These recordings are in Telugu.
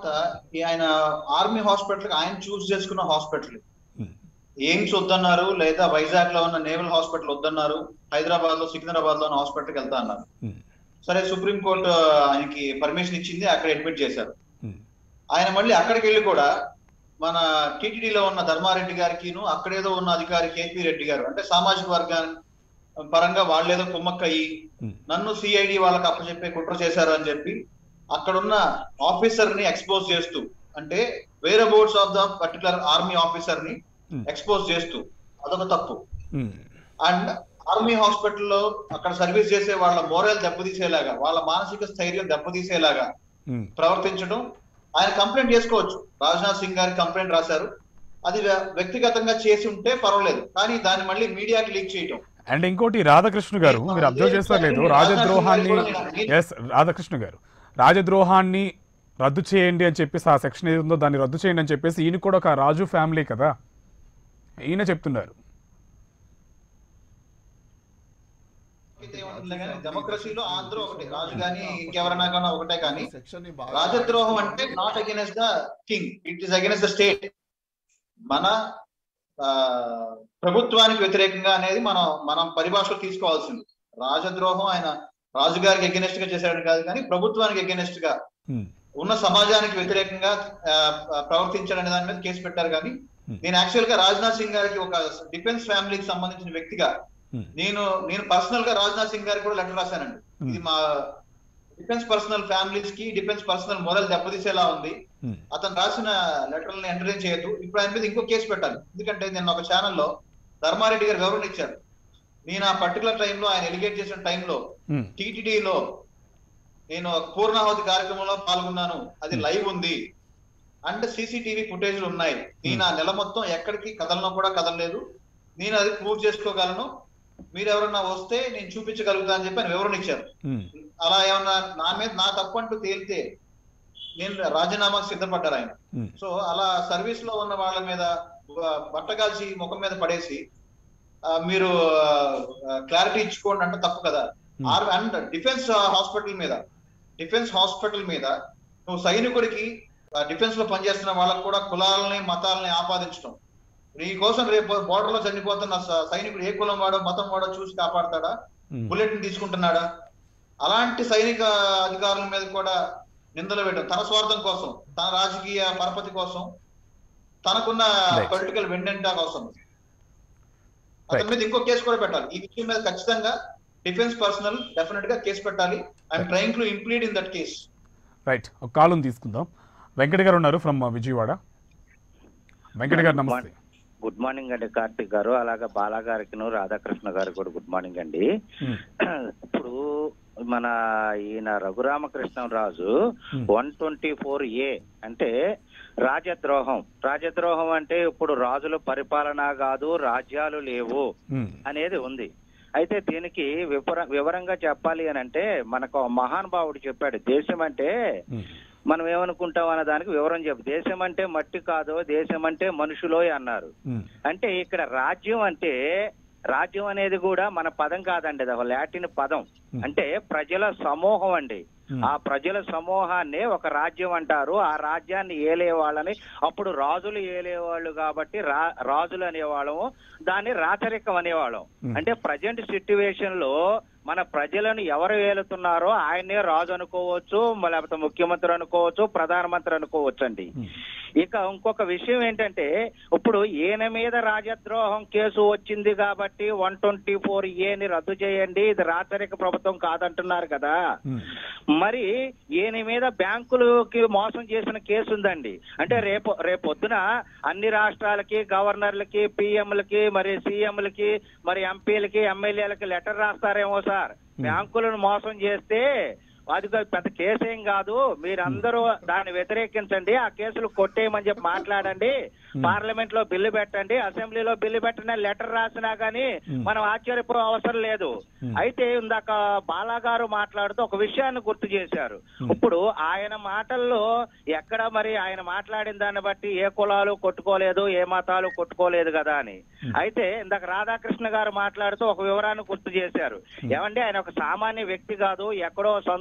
తర్వాత ఈ ఆయన ఆర్మీ హాస్పిటల్ ఆయన చూస్ చేసుకున్న హాస్పిటల్ Hmm. ఎయిమ్స్ వద్దన్నారు లేదా వైజాగ్ లో ఉన్న నేవల్ హాస్పిటల్ వద్దన్నారు హైదరాబాద్ లో సికింద్రాబాద్ లో ఉన్న హాస్పిటల్కి వెళ్తా అన్నారు ఉమ్, సరే సుప్రీం కోర్టు ఆయనకి పర్మిషన్ ఇచ్చింది అక్కడ అడ్మిట్ చేశారు ఉమ్, ఆయన మళ్ళీ అక్కడికి వెళ్ళి కూడా మన టీటీడీలో ఉన్న ధర్మారెడ్డి గారికిను అక్కడేదో ఉన్న అధికారి కేపీ రెడ్డి గారు అంటే సామాజిక వర్గాన్ని పరంగా వాళ్ళేదో కుమ్మక్కయ్యి ఉమ్, నన్ను సిఐడి వాళ్ళకి అప్పచెప్పే కుట్ర చేశారు అని చెప్పి అక్కడున్న ఆఫీసర్ ని ఎక్స్పోజ్ చేస్తూ అంటే వేరే boards of the particular army officer ని Hmm. ఎక్స్పోజ్ చేస్తూ అదొక తప్పు ఉమ్, అండ్ ఆర్మీ హాస్పిటల్లో అక్కడ సర్వీస్ చేసే వాళ్ళ మోరల్ దెబ్బతీసేలాగా వాళ్ళ మానసిక స్థైర్యం దెబ్బతీసేలాగా ఉమ్, ప్రవర్తించడం ఆయన కంప్లైంట్ చేసుకోవచ్చు రాజ్నాథ్ సింగ్ గారికి కంప్లైంట్ రాశారు అది వ్య- వ్యక్తిగతంగా చేసి ఉంటే పర్వాలేదు కానీ దాన్ని మళ్ళీ మీడియాకి లీక్ చేయటం అండ్ ఇంకోటి రాధాకృష్ణ గారు మీరు అబ్జర్వ్ చేస్తారు లేదు రాజద్రోహాన్ని ఎస్ రాధాకృష్ణ గారు రాజద్రోహాన్ని రద్దు చేయండి అని చెప్పేసి ఆ సెక్షన్ ఏది ఉందో దాన్ని రద్దు చేయండి అని చెప్పేసి ఈయన కూడా ఒక రాజు ఫ్యామిలీ కదా ఈయన చెప్తున్నారు డెమోక్రసీలో ఆంధ్ర ఒకటి రాజు గాని ఇంకెవరైనా కానీ ఒకటే కానీ సెక్షన్ ని బాగా రాజద్రోహం అంటే not against the king it is against the state మన ఆ, ప్రభుత్వానికి వ్యతిరేకంగా అనేది మనం మనం పరిభాషలో తీసుకోవాల్సింది రాజద్రోహం ఆయన రాజుగారికి ఎగెనెస్ట్ గా చేశాడని కాదు కానీ ప్రభుత్వానికి ఎగెనెస్ట్ గా ఉమ్, ఉన్న సమాజానికి వ్యతిరేకంగా ఆ, ప్రవర్తించాడనే దాని మీద కేసు పెట్టారు కానీ Hmm. నేను యాక్చువల్ గా రాజ్నాథ్ సింగ్ గారికి ఒక డిఫెన్స్ ఫ్యామిలీకి సంబంధించిన వ్యక్తిగా ఉమ్, నేను నేను పర్సనల్ గా రాజ్నాథ్ సింగ్ గారికి కూడా లెటర్ రాశానండి Hmm. ఇది మా డిఫెన్స్ పర్సనల్ ఫ్యామిలీస్ కి డిఫెన్స్ పర్సనల్ మొరల్ దెబ్బతీసేలా ఉంది ఉమ్, అతను రాసిన లెటర్ని ఎంటర్టైన్ చేయొద్దు ఇప్పుడు ఆయన మీద ఇంకో కేసు పెట్టాలి ఎందుకంటే నేను ఒక ఛానల్లో ధర్మారెడ్డి గారు వివరణ ఇచ్చారు నేను ఆ పర్టికులర్ టైంలో ఆయన ఎలిగేట్ చేసిన టైంలో ఉమ్, టీటీడీలో నేను పూర్ణాహుతి కార్యక్రమంలో పాల్గొన్నాను అది Hmm. లైవ్ ఉంది అండ్ సీసీటీవీ ఫుటేజ్లు ఉన్నాయి నేను ఆ నెల మొత్తం ఎక్కడికి కదలను కూడా కదలలేదు నేను అది ప్రూవ్ చేసుకోగలను మీరు ఎవరన్నా వస్తే నేను చూపించగలుగుతా అని చెప్పి ఆయన వివరణ ఇచ్చారు ఉమ్, అలా ఏమన్నా నా మీద నా తప్పు అంటూ తేలితే నేను రాజీనామాకు సిద్ధపడ్డారు ఆయన ఉమ్, సో అలా సర్వీస్ లో ఉన్న వాళ్ళ మీద బ- బట్టగాల్చి ముఖం మీద పడేసి ఆ, మీరు క్లారిటీ ఇచ్చుకోండి అంటే తప్పు కదా Hmm. R and defence hospital మీద డిఫెన్స్ హాస్పిటల్ మీద నువ్వు సైనికుడికి డిఫెన్స్ లో పనిచేస్తున్న వాళ్ళకు కూడా కులాలని మతాలని ఆపాదించడం నీ కోసం రేపు బోర్డర్ లో చనిపోతున్న స- సైనికుడు ఏ కులం వాడో మతం వాడో చూసి కాపాడతాడా ఉమ్, బుల్లెట్ ని తీసుకుంటున్నాడా అలాంటి సైనిక అధికారుల మీద కూడా నిందలు వేయడం తన స్వార్థం కోసం తన రాజకీయ పరపతి కోసం తనకున్న Right. పొలిటికల్ వెండెంటా కోసం అతని మీద ఇంకో కేసు కూడా పెట్టాలి ఈ విషయం మీద ఖచ్చితంగా డిఫెన్స్ పర్సనల్ డెఫినెట్ గా కేసు పెట్టాలి I'm trying to implead in that case right ఒక కాలం తీసుకుందాం వెంకట గారు ఉన్నారు ఫ్రమ్ విజయవాడ వెంకట గారు నమస్తే గుడ్ మార్నింగ్ అండి కార్తిక్ గారు అలాగే బాలా గారికి రాధాకృష్ణ గారికి కూడా గుడ్ మార్నింగ్ అండి ఉమ్, ఇప్పుడు మన ఈయన Raghuramakrishnaraju Hmm. One twenty four A అంటే రాజద్రోహం రాజద్రోహం అంటే ఇప్పుడు రాజుల పరిపాలన కాదు రాజ్యాలు లేవు ఉమ్, అనేది ఉంది అయితే దీనికి వివర వివరంగా చెప్పాలి అని అంటే మనకు ఒక మహానుభావుడు చెప్పాడు దేశం అంటే ఉమ్, మనం ఏమనుకుంటాం అన్న దానికి వివరం చెప్పు దేశం అంటే మట్టి కాదు దేశం అంటే మనుషులోయ్ అన్నారు ఉమ్, అంటే ఇక్కడ రాజ్యం అంటే రాజ్యం అనేది కూడా మన పదం కాదండి అది ఒక లాటిన్ పదం Hmm. అంటే ప్రజల సమూహం అండి Hmm. ఆ ప్రజల సమూహాన్ని ఒక రాజ్యం అంటారు ఆ రాజ్యాన్ని ఏలే వాళ్ళని అప్పుడు రాజులు ఏలేవాళ్ళు కాబట్టి రా రాజులు అనేవాళ్ళము దాన్ని రాచరికం అనేవాళ్ళం Hmm. అంటే ప్రజెంట్ సిట్యువేషన్ లో మన ప్రజలను ఎవరు ఏలుతున్నారో ఆయన్నే రాజు అనుకోవచ్చు లేకపోతే ముఖ్యమంత్రి అనుకోవచ్చు ప్రధానమంత్రి అనుకోవచ్చు అండి ఉమ్, ఇక ఇంకొక విషయం ఏంటంటే ఇప్పుడు ఈయన మీద రాజద్రోహం కేసు వచ్చింది కాబట్టి వన్ ట్వంటీ ఫోర్ ఏని రద్దు చేయండి ఇది రాచరిక ప్రభుత్వం కాదంటున్నారు కదా ఉమ్, మరి ఈయన మీద బ్యాంకులకి మోసం చేసిన కేసు ఉందండి అంటే రేపు రేపొద్దున అన్ని రాష్ట్రాలకి గవర్నర్లకి పిఎంలకి మరి సీఎంలకి మరి ఎంపీలకి ఎమ్మెల్యేలకి లెటర్ రాస్తారేమో సార్ బ్యాంకులను మోసం చేస్తే అది కాదు, పెద్ద కేసు ఏం కాదు మీరందరూ దాన్ని వ్యతిరేకించండి ఆ కేసులు కొట్టేయమని చెప్పి మాట్లాడండి పార్లమెంట్ లో బిల్లు పెట్టండి అసెంబ్లీలో బిల్లు పెట్టండి అని లెటర్ రాసినా గానీ Hmm. మనం ఆశ్చర్యపో అవసరం లేదు Hmm. అయితే ఇందాక బాలా గారు మాట్లాడుతూ ఒక విషయాన్ని గుర్తు చేశారు Hmm. ఇప్పుడు ఆయన మాటల్లో ఎక్కడ మరి ఆయన మాట్లాడిన దాన్ని బట్టి ఏ కులాలు కొట్టుకోలేదు ఏ మతాలు కొట్టుకోలేదు కదా అని Hmm. అయితే ఇందాక రాధాకృష్ణ గారు మాట్లాడుతూ ఒక వివరాన్ని గుర్తు చేశారు ఏమంటే ఆయన ఒక సామాన్య వ్యక్తి కాదు ఎక్కడో సందులో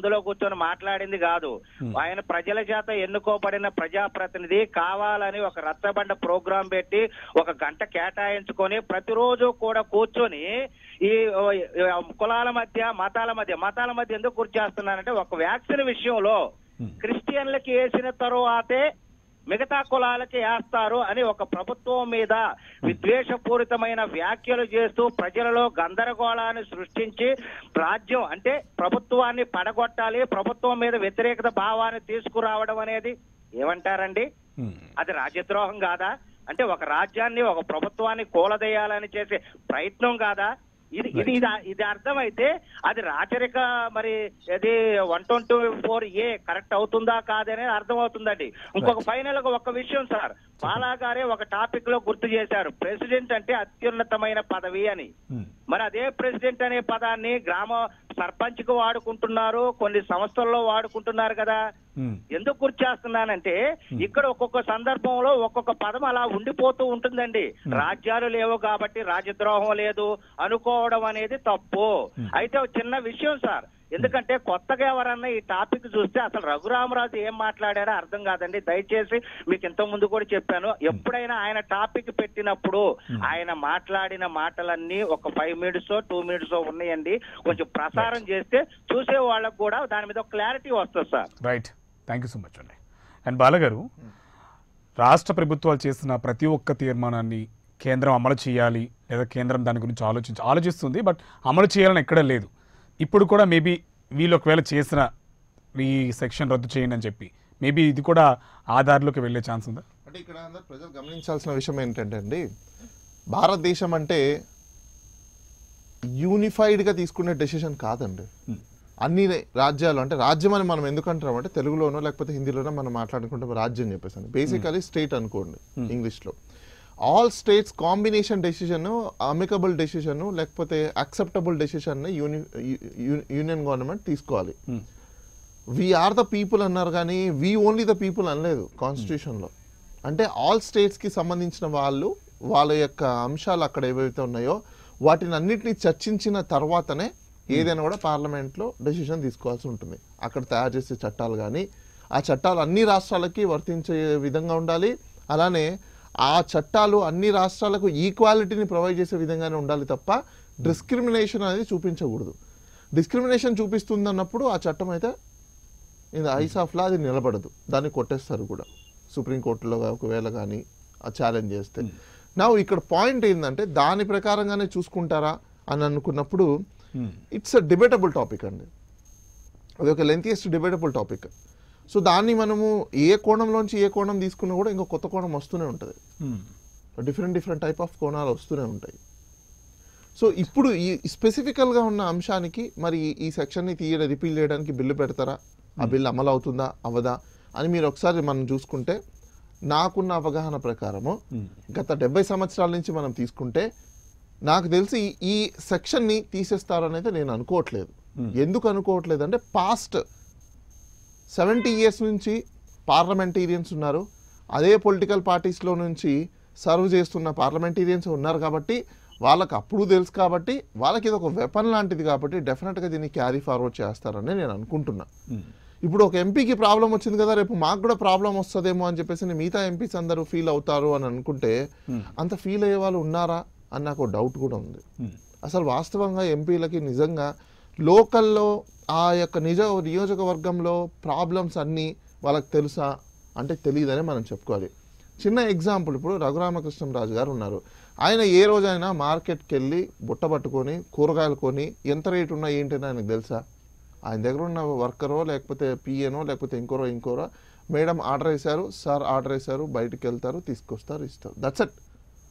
అందులో కూర్చొని మాట్లాడింది కాదు ఆయన ప్రజల చేత ఎన్నుకోబడిన ప్రజాప్రతినిధి కావాలని ఒక రచ్చబండ ప్రోగ్రాం పెట్టి ఒక గంట కేటాయించుకొని ప్రతిరోజు కూడా కూర్చొని ఈ ఓ, ఈ కులాల మధ్య మతాల మధ్య మతాల మధ్య ఎందుకు కూర్చేస్తున్నానంటే ఒక వ్యాక్సిన్ విషయంలో క్రిస్టియన్లకి వేసిన తరువాతే మిగతా కులాలకి వేస్తారు అని ఒక ప్రభుత్వం మీద విద్వేషపూరితమైన వ్యాఖ్యలు చేస్తూ ప్రజలలో గందరగోళాన్ని సృష్టించి రాజ్యం అంటే ప్రభుత్వాన్ని పడగొట్టాలి ప్రభుత్వం మీద వ్యతిరేకత భావాన్ని తీసుకురావడం అనేది ఏమంటారండి ఉమ్. అది రాజ్యద్రోహం కాదా అంటే ఒక రాజ్యాన్ని ఒక ప్రభుత్వాన్ని కూలదేయాలని చేసే ప్రయత్నం కాదా ఇది ఇది ఇది ఇది అర్థమైతే అది రాచరిక మరి ఇది one twenty four A correct అవుతుందా కాదనేది అర్థమవుతుందండి ఇంకొక ఫైనల్ గా ఒక విషయం సార్ బాలా గారే ఒక టాపిక్ లో గుర్తు చేశారు ప్రెసిడెంట్ అంటే అత్యున్నతమైన పదవి అని ఉమ్. మరి అదే ప్రెసిడెంట్ అనే పదాన్ని గ్రామ సర్పంచ్ కు వాడుకుంటున్నారు కొన్ని సంస్థల్లో వాడుకుంటున్నారు కదా ఉమ్. ఎందుకు గుర్చేస్తున్నానంటే ఇక్కడ ఒక్కొక్క సందర్భంలో ఒక్కొక్క పదం అలా ఉండిపోతూ ఉంటుందండి రాజ్యాలు లేవు కాబట్టి రాజద్రోహం లేదు అనుకోవడం అనేది తప్పు అయితే ఒక చిన్న విషయం సార్ ఎందుకంటే కొత్తగా ఎవరన్నా ఈ టాపిక్ చూస్తే అసలు రఘురామరాజు ఏం మాట్లాడారో అర్థం కాదండి దయచేసి మీకు ఇంత ముందు కూడా చెప్పాను ఎప్పుడైనా ఆయన టాపిక్ పెట్టినప్పుడు ఆయన మాట్లాడిన మాటలన్నీ ఒక ఫైవ్ మినిట్స్ టూ మినిట్స్ ఉన్నాయండి కొంచెం ప్రసారం చేస్తే చూసే వాళ్ళకు కూడా దాని మీద క్లారిటీ వస్తుంది sir right thank you so much అండి అండ్ బాలగారు రాష్ట్ర ప్రభుత్వాలు చేసిన ప్రతి ఒక్క తీర్మానాన్ని కేంద్రం అమలు చేయాలి లేదా కేంద్రం దాని గురించి ఆలోచించి ఆలోచిస్తుంది బట్ అమలు చేయాలని ఎక్కడ లేదు ఇప్పుడు కూడా మేబీ వీళ్ళు ఒకవేళ చేసిన ఈ సెక్షన్ రద్దు చేయండి అని చెప్పి మేబీ ఇది కూడా ఆ దారిలోకి వెళ్ళే ఛాన్స్ ఉందా అంటే ఇక్కడ అందరు ప్రజలు గమనించాల్సిన విషయం ఏంటంటే అండి భారతదేశం అంటే యూనిఫైడ్గా తీసుకునే డెసిషన్ కాదండి అన్ని రాజ్యాలు అంటే రాజ్యం అని మనం ఎందుకు అంటాం అంటే తెలుగులోనో లేకపోతే హిందీలోనో మనం మాట్లాడుకుంటాం రాజ్యం చెప్పేసి బేసికలీ స్టేట్ అనుకోండి ఇంగ్లీష్లో all states combination decision amicable decision లేకపోతే acceptable decision uni union government తీసుకోవాలి వి ఆర్ ద పీపుల్ అన్నారు కానీ వి ఓన్లీ ద పీపుల్ అనలేదు కాన్స్టిట్యూషన్లో అంటే ఆల్ స్టేట్స్కి సంబంధించిన వాళ్ళు వాళ్ళ యొక్క అంశాలు అక్కడ ఏవైతే ఉన్నాయో వాటిని అన్నిటిని చర్చించిన తర్వాతనే ఏదైనా కూడా పార్లమెంట్లో డెసిషన్ తీసుకోవాల్సి ఉంటుంది అక్కడ తయారు చేసే చట్టాలు కానీ ఆ చట్టాలు అన్ని రాష్ట్రాలకి వర్తించే విధంగా ఉండాలి అలానే ఆ చట్టాలు అన్ని రాష్ట్రాలకు ఈక్వాలిటీని ప్రొవైడ్ చేసే విధంగానే ఉండాలి తప్ప డిస్క్రిమినేషన్ అనేది చూపించకూడదు డిస్క్రిమినేషన్ చూపిస్తుంది అన్నప్పుడు ఆ చట్టం అయితే in the eyes of law అది నిలబడదు దాన్ని కొట్టేస్తారు కూడా సుప్రీంకోర్టులో ఒకవేళ కానీ ఆ ఛాలెంజ్ చేస్తే నా ఇక్కడ పాయింట్ ఏంటంటే దాని ప్రకారంగానే చూసుకుంటారా అని అనుకున్నప్పుడు ఇట్స్ అ డిబేటబుల్ టాపిక్ అండి అది ఒక లెంతియెస్ట్ డిబేటబుల్ టాపిక్ సో దాన్ని మనము ఏ కోణంలోంచి ఏ కోణం తీసుకున్నా కూడా ఇంకో కొత్త కోణం వస్తూనే ఉంటుంది డిఫరెంట్ డిఫరెంట్ టైప్ ఆఫ్ కోణాలు వస్తూనే ఉంటాయి సో ఇప్పుడు ఈ స్పెసిఫికల్గా ఉన్న అంశానికి మరి ఈ- ఈ సెక్షన్ని తీయ రిపీల్ చేయడానికి బిల్లు పెడతారా ఆ బిల్లు అమలు అవుతుందా అవ్వదా అని మీరు ఒకసారి మనం చూసుకుంటే నాకున్న అవగాహన ప్రకారము గత డెబ్బై సంవత్సరాల నుంచి మనం తీసుకుంటే నాకు తెలిసి ఈ- ఈ సెక్షన్ని తీసేస్తారు అనేది నేను అనుకోవట్లేదు ఎందుకు అనుకోవట్లేదు అంటే పాస్ట్ సెవెంటీ ఇయర్స్ నుంచి పార్లమెంటీరియన్స్ ఉన్నారు అదే పొలిటికల్ పార్టీస్లో నుంచి సర్వ్ చేస్తున్న పార్లమెంటీరియన్స్ ఉన్నారు కాబట్టి వాళ్ళకి అప్పుడు తెలుసు కాబట్టి వాళ్ళకి ఇది ఒక వెపన్ లాంటిది కాబట్టి డెఫినెట్గా దీన్ని క్యారీ ఫార్వర్డ్ చేస్తారని నేను అనుకుంటున్నా ఇప్పుడు ఒక ఎంపీకి ప్రాబ్లం వచ్చింది కదా రేపు మాకు కూడా ప్రాబ్లం వస్తుందేమో అని చెప్పేసి మిగతా ఎంపీస్ అందరూ ఫీల్ అవుతారు అని అనుకుంటే అంత ఫీల్ అయ్యే వాళ్ళు ఉన్నారా అని నాకు డౌట్ కూడా ఉంది అసలు వాస్తవంగా ఎంపీలకి నిజంగా లోకల్లో ఆ యొక్క నిజ నియోజకవర్గంలో ప్రాబ్లమ్స్ అన్నీ వాళ్ళకి తెలుసా అంటే తెలియదని మనం చెప్పుకోవాలి చిన్న ఎగ్జాంపుల్ ఇప్పుడు రఘురామకృష్ణరాజు గారు ఉన్నారు ఆయన ఏ రోజైనా మార్కెట్కి వెళ్ళి బుట్ట పట్టుకొని కూరగాయలు కొని ఎంత రేటు ఉన్నా ఏంటని ఆయనకు తెలుసా ఆయన దగ్గర ఉన్న వర్కరో లేకపోతే పిఏనో లేకపోతే ఇంకోరో ఇంకోరో మేడం ఆర్డర్ వేశారు సార్ ఆర్డర్ వేశారు బయటికి వెళ్తారు తీసుకొస్తారు ఇస్తారు దట్స్ ఇట్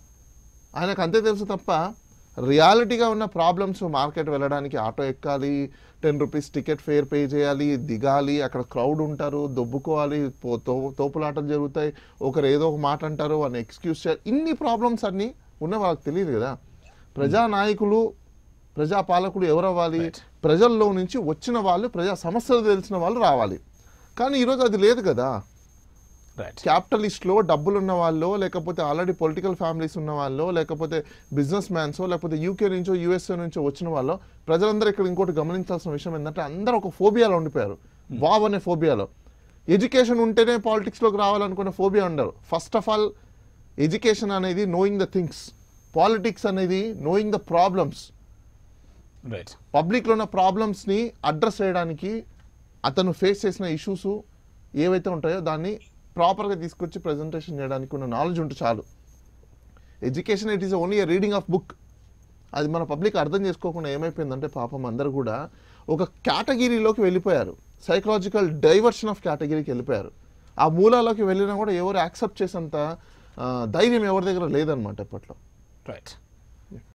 ఆయనకు అంతే తెలుసు తప్ప రియాలిటీగా ఉన్న ప్రాబ్లమ్స్ మార్కెట్ వెళ్ళడానికి ఆటో ఎక్కాలి ten rupees ticket fare pay చేయాలి దిగాలి అక్కడ క్రౌడ్ ఉంటారు దొబ్బుకోవాలి పో- తో- తోపులాటలు జరుగుతాయి ఒకరు ఏదో ఒక మాట అంటారు అని ఎక్స్క్యూజ్ చేయాలి ఇన్ని ప్రాబ్లమ్స్ అన్నీ ఉన్న వాళ్ళకి తెలియదు కదా ప్రజా నాయకులు ప్రజా పాలకులు ఎవరు అవ్వాలి ప్రజల్లో నుంచి వచ్చిన వాళ్ళు ప్రజా సమస్యలు తెలిసిన వాళ్ళు రావాలి కానీ ఈరోజు అది లేదు కదా రైట్ క్యాపిటలిస్ట్లో డబ్బులు ఉన్న వాళ్ళు లేకపోతే ఆల్రెడీ పొలిటికల్ ఫ్యామిలీస్ ఉన్న వాళ్ళు లేకపోతే బిజినెస్ మ్యాన్సో లేకపోతే యూకే నుంచో యూఎస్ఏ నుంచో వచ్చిన వాళ్ళు ప్రజలందరూ ఇక్కడ ఇంకోటి గమనించాల్సిన విషయం ఏంటంటే అందరూ ఒక ఫోబియాలో ఉండిపోయారు వావ్ అనే ఫోబియాలో ఎడ్యుకేషన్ ఉంటేనే పాలిటిక్స్లోకి రావాలనుకునే ఫోబియా ఉండరు ఫస్ట్ ఆఫ్ ఆల్ ఎడ్యుకేషన్ అనేది నోయింగ్ ద థింగ్స్ పాలిటిక్స్ అనేది నోయింగ్ ద ప్రాబ్లమ్స్ రైట్ పబ్లిక్లో ఉన్న ప్రాబ్లమ్స్ని అడ్రస్ చేయడానికి అతను ఫేస్ చేసిన ఇష్యూస్ ఏవైతే ఉంటాయో దాన్ని ప్రాపర్గా తీసుకొచ్చి ప్రజెంటేషన్ చేయడానికి ఉన్న నాలెడ్జ్ ఉంటే చాలు education it is only a reading of book అది మన పబ్లిక్ అర్థం చేసుకోకుండా ఏమైపోయిందంటే పాపం అందరూ కూడా ఒక కేటగిరీలోకి వెళ్ళిపోయారు సైకలాజికల్ డైవర్షన్ ఆఫ్ కేటగిరీకి వెళ్ళిపోయారు ఆ మూలాలోకి వెళ్ళినా కూడా ఎవరు యాక్సెప్ట్ చేసేంత ఆ, ధైర్యం ఎవరి దగ్గర లేదనమాట ఇప్పట్లో రైట్